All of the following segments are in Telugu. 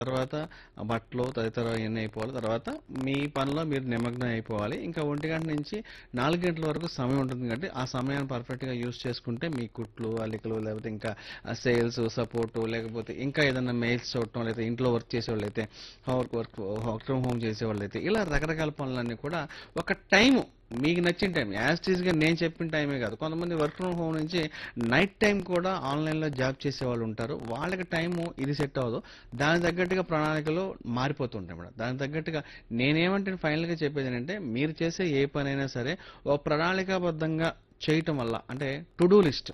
తర్వాత బట్టలు తదితర ఇవన్నీ అయిపోవాలి తర్వాత మీ పనిలో మీరు నిమగ్నం అయిపోవాలి ఇంకా ఒంటి గంట నుంచి నాలుగు గంటల వరకు సమయం ఉంటుంది కాబట్టి ఆ సమయాన్ని పర్ఫెక్ట్గా యూస్ చేసుకుంటే మీ కుట్లు అల్లికలు లేకపోతే ఇంకా సేల్స్ సపోర్ట్ లేకపోతే ఇంకా ఏదైనా మెయిల్స్ చూడటం లేకపోతే ఇంట్లో వర్క్ చేసేవాళ్ళు అయితే work work work from home చేసేవాళ్ళు అయితే ఇలా రకరకాల పనులన్నీ కూడా ఒక టైము మీకు నచ్చిన టైం యాజ్ గా నేను చెప్పిన టైమే కాదు కొంతమంది వర్క్ ఫ్రమ్ హోమ్ నుంచి నైట్ టైం కూడా ఆన్లైన్లో జాబ్ చేసే వాళ్ళు ఉంటారు వాళ్ళకి టైము ఇది సెట్ అవ్వదు దానికి తగ్గట్టుగా ప్రణాళికలు మారిపోతుంటాయి మేడం దానికి తగ్గట్టుగా నేనేమంటే ఫైనల్గా చెప్పేది ఏంటంటే మీరు చేసే ఏ పనైనా సరే ఓ ప్రణాళికాబద్ధంగా చేయటం వల్ల అంటే to do list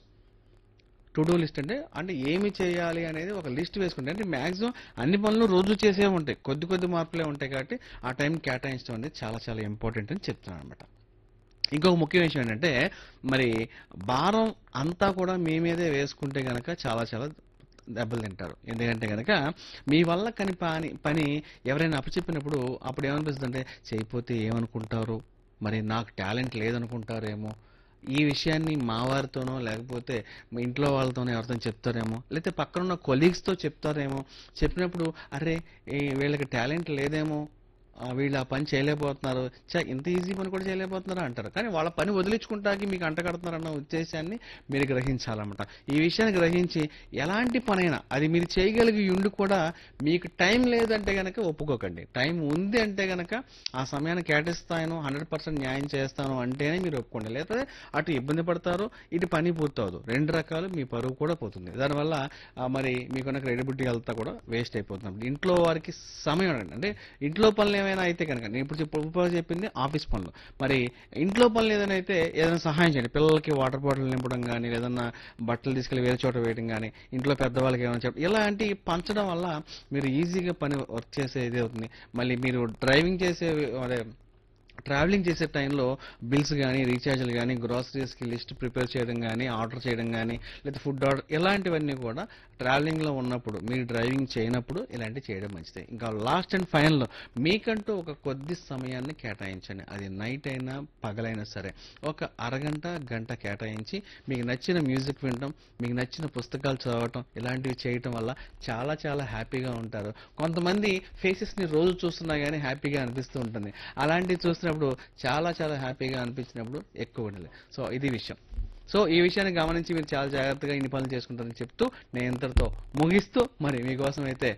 to do list అంటే అంటే ఏమి చేయాలి అనేది ఒక లిస్ట్ వేసుకుంటే అంటే మాక్సిమం అన్ని పనులు రోజు చేసే ఉంటాయి కొద్ది కొద్ది మార్పులే ఉంటాయి కాబట్టి ఆ టైం కేటాయించడం అనేది చాలా చాలా ఇంపార్టెంట్ అని చెప్తున్నాను అనమాట ఇంకొక ముఖ్య విషయం ఏంటంటే మరి భారం అంతా కూడా మీ మీదే వేసుకుంటే గనక చాలా చాలా దెబ్బలు తింటారు ఎందుకంటే గనక మీ వల్ల కని పని పని ఎవరైనా అప్పచెప్పినప్పుడు అప్పుడు ఏమనిపిస్తుంది అంటే చేయకపోతే ఏమనుకుంటారు మరి నాకు టాలెంట్ లేదనుకుంటారేమో ఈ విషయాన్ని మా వారితోనో లేకపోతే మా ఇంట్లో వాళ్ళతోనో ఎవరితో చెప్తారేమో లేకపోతే పక్కనున్న కొలీగ్స్తో చెప్తారేమో చెప్పినప్పుడు అరే ఈ వీళ్ళకి టాలెంట్ లేదేమో ఆ, వీళ్ళు ఆ పని చేయలేకపోతున్నారు చా ఇంత ఈజీ పని కూడా చేయలేకపోతున్నారా అంటారు కానీ వాళ్ళ పని వదిలించుకుంటాకి మీకు అంటగడుతున్నారన్న ఉద్దేశాన్ని మీరు గ్రహించాలన్నమాట ఈ విషయాన్ని గ్రహించి ఎలాంటి పనైనా అది మీరు చేయగలిగి ఉండి కూడా మీకు టైం లేదంటే గనక ఒప్పుకోకండి టైం ఉంది అంటే గనక ఆ సమయాన్ని కేటాయిస్తాను హండ్రెడ్ పర్సెంట్ న్యాయం చేస్తాను అంటేనే మీరు ఒప్పుకోండి లేకపోతే అటు ఇబ్బంది పడతారు ఇటు పని పూర్తవదు రెండు రకాలు మీ పరువు కూడా పోతుంది దానివల్ల ఆ, మరి మీకున్న క్రెడిబిలిటీ అంతా కూడా వేస్ట్ అయిపోతుంది ఇంట్లో వారికి సమయం అడగండి అంటే ఇంట్లో పనులు ఏమైనా అయితే కనుక నేను ఇప్పుడు చెప్ప- ఇప్పుడు చెప్పింది ఆఫీస్ పనులు మరి ఇంట్లో పనులు ఏదైనా అయితే ఏదైనా సహాయం చేయండి పిల్లలకి వాటర్ బాటిల్ నింపడం కానీ లేదన్నా బట్టలు తీసుకెళ్లి వేరే చోట వేయడం కానీ ఇంట్లో పెద్దవాళ్ళకి ఏమైనా చెప్పడం ఇలాంటి పంచడం వల్ల మీరు ఈజీగా పని వర్క్ చేసేది అవుతుంది మళ్ళీ మీరు డ్రైవింగ్ చేసే అదే ట్రావెలింగ్ చేసే టైంలో బిల్స్ కానీ రీఛార్జ్లు కానీ గ్రాసరీస్కి లిస్ట్ ప్రిపేర్ చేయడం కానీ ఆర్డర్ చేయడం కానీ లేదా ఫుడ్ ఆర్డర్ ఇలాంటివన్నీ కూడా ట్రావెలింగ్లో ఉన్నప్పుడు మీరు డ్రైవింగ్ చేయనప్పుడు ఇలాంటివి చేయడం మంచిది ఇంకా లాస్ట్ అండ్ ఫైనల్లో మీకంటూ ఒక కొద్ది సమయాన్ని కేటాయించండి అది నైట్ అయినా పగలైనా సరే ఒక అరగంట గంట కేటాయించి మీకు నచ్చిన మ్యూజిక్ వినడం మీకు నచ్చిన పుస్తకాలు చదవటం ఇలాంటివి చేయటం వల్ల చాలా చాలా హ్యాపీగా ఉంటారు కొంతమంది ఫేసెస్ని రోజు చూస్తున్నా కానీ హ్యాపీగా అనిపిస్తూ ఉంటుంది అలాంటివి చూసినప్పుడు చాలా చాలా హ్యాపీగా అనిపించినప్పుడు ఎక్కువ ఉండాలి సో ఇది విషయం సో ఈ విషయాన్ని గమనించి మీరు చాలా జాగ్రత్తగా ఇన్ని పనులు చేసుకుంటారని చెప్తూ నేను ఇంతటితో ముగిస్తూ మరి మీకోసం అయితే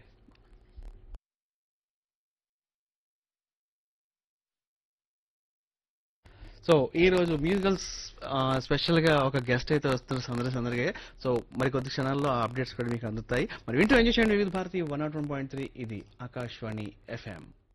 సో ఈ రోజు మ్యూజికల్స్ స్పెషల్ గా ఒక గెస్ట్ అయితే వస్తున్నారు సందర్శ సందర్గా సో మరి కొద్ది క్షణాల్లో ఆ అప్డేట్స్ కూడా మీకు అందుతాయి మరి వింటూ ఎంజాయ్ చేయండి Vividh Bharati one nought one point three ఇది ఆకాశవాణి ఎఫ్ఎం